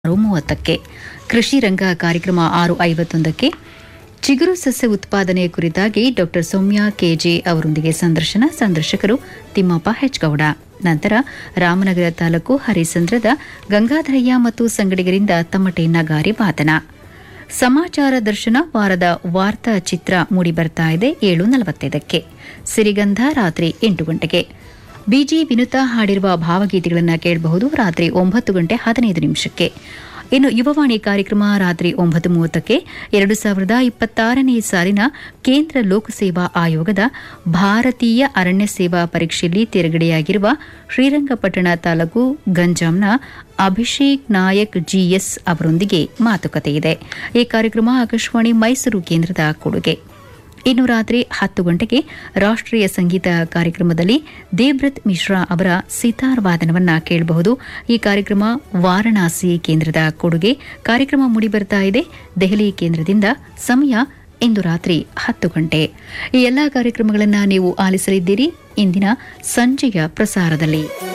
ಆರು ಮೂವತ್ತಕ್ಕೆ ಕೃಷಿ ರಂಗ ಕಾರ್ಯಕ್ರಮ ಆರು ಐವತ್ತೊಂದಕ್ಕೆ ಚಿಗುರು ಸಸ್ಯ ಉತ್ಪಾದನೆ ಕುರಿತಾಗಿ ಡಾಕ್ಟರ್ ಸೌಮ್ಯ ಕೆಜೆ ಅವರೊಂದಿಗೆ ಸಂದರ್ಶನ ಸಂದರ್ಶಕರು ತಿಮ್ಮಪ್ಪ ಹೆಚ್ಗೌಡ ನಂತರ ರಾಮನಗರ ತಾಲೂಕು ಹರಿಸಂದ್ರದ ಗಂಗಾಧರಯ್ಯ ಮತ್ತು ಸಂಗಡಿಗರಿಂದ ತಮ್ಮಟೆ ನಗಾರಿ ವಾದನ ಸಮಾಚಾರ ದರ್ಶನ ವಾರದ ವಾರ್ತಾ ಚಿತ್ರ ಮೂಡಿಬರ್ತಾ ಇದೆ ಏಳು ನಲವತ್ತೈದಕ್ಕೆ ಸಿರಿಗಂಧ ರಾತ್ರಿ ಎಂಟು ಗಂಟೆಗೆ ಬಿಜಿ ವಿನುತಾ ಹಾಡಿರುವ ಭಾವಗೀತೆಗಳನ್ನು ಕೇಳಬಹುದು ರಾತ್ರಿ ಒಂಬತ್ತು ಗಂಟೆ ಹದಿನೈದು ನಿಮಿಷಕ್ಕೆ ಇನ್ನು ಯುವವಾಣಿ ಕಾರ್ಯಕ್ರಮ ರಾತ್ರಿ ಒಂಬತ್ತು ಮೂವತ್ತಕ್ಕೆ ಎರಡು ಸಾವಿರದ ಇಪ್ಪತ್ತಾರನೇ ಸಾಲಿನ ಕೇಂದ್ರ ಲೋಕಸೇವಾ ಆಯೋಗದ ಭಾರತೀಯ ಅರಣ್ಯ ಸೇವಾ ಪರೀಕ್ಷೆಯಲ್ಲಿ ತೇರ್ಗಡೆಯಾಗಿರುವ ಶ್ರೀರಂಗಪಟ್ಟಣ ತಾಲೂಕು ಗಂಜಾಂನ ಅಭಿಷೇಕ್ ನಾಯಕ್ ಜಿಎಸ್ ಅವರೊಂದಿಗೆ ಮಾತುಕತೆ ಇದೆ ಈ ಕಾರ್ಯಕ್ರಮ ಆಕಾಶವಾಣಿ ಮೈಸೂರು ಕೇಂದ್ರದ ಕೊಡುಗೆ ಇನ್ನು ರಾತ್ರಿ ಹತ್ತು ಗಂಟೆಗೆ ರಾಷ್ಟ್ರೀಯ ಸಂಗೀತ ಕಾರ್ಯಕ್ರಮದಲ್ಲಿ ದೇವ್ರತ್ ಮಿಶ್ರಾ ಅವರ ಸಿತಾರ್ ವಾದನವನ್ನ ಕೇಳಬಹುದು ಈ ಕಾರ್ಯಕ್ರಮ ವಾರಣಾಸಿ ಕೇಂದ್ರದ ಕೊಡುಗೆ ಕಾರ್ಯಕ್ರಮ ಮೂಡಿಬರ್ತಾ ಇದೆ ದೆಹಲಿ ಕೇಂದ್ರದಿಂದ ಸಮಯ ಇಂದು ರಾತ್ರಿ ಹತ್ತು ಗಂಟೆ ಈ ಎಲ್ಲಾ ಕಾರ್ಯಕ್ರಮಗಳನ್ನು ನೀವು ಆಲಿಸಲಿದ್ದೀರಿ ಇಂದಿನ ಸಂಜೆಯ ಪ್ರಸಾರದಲ್ಲಿ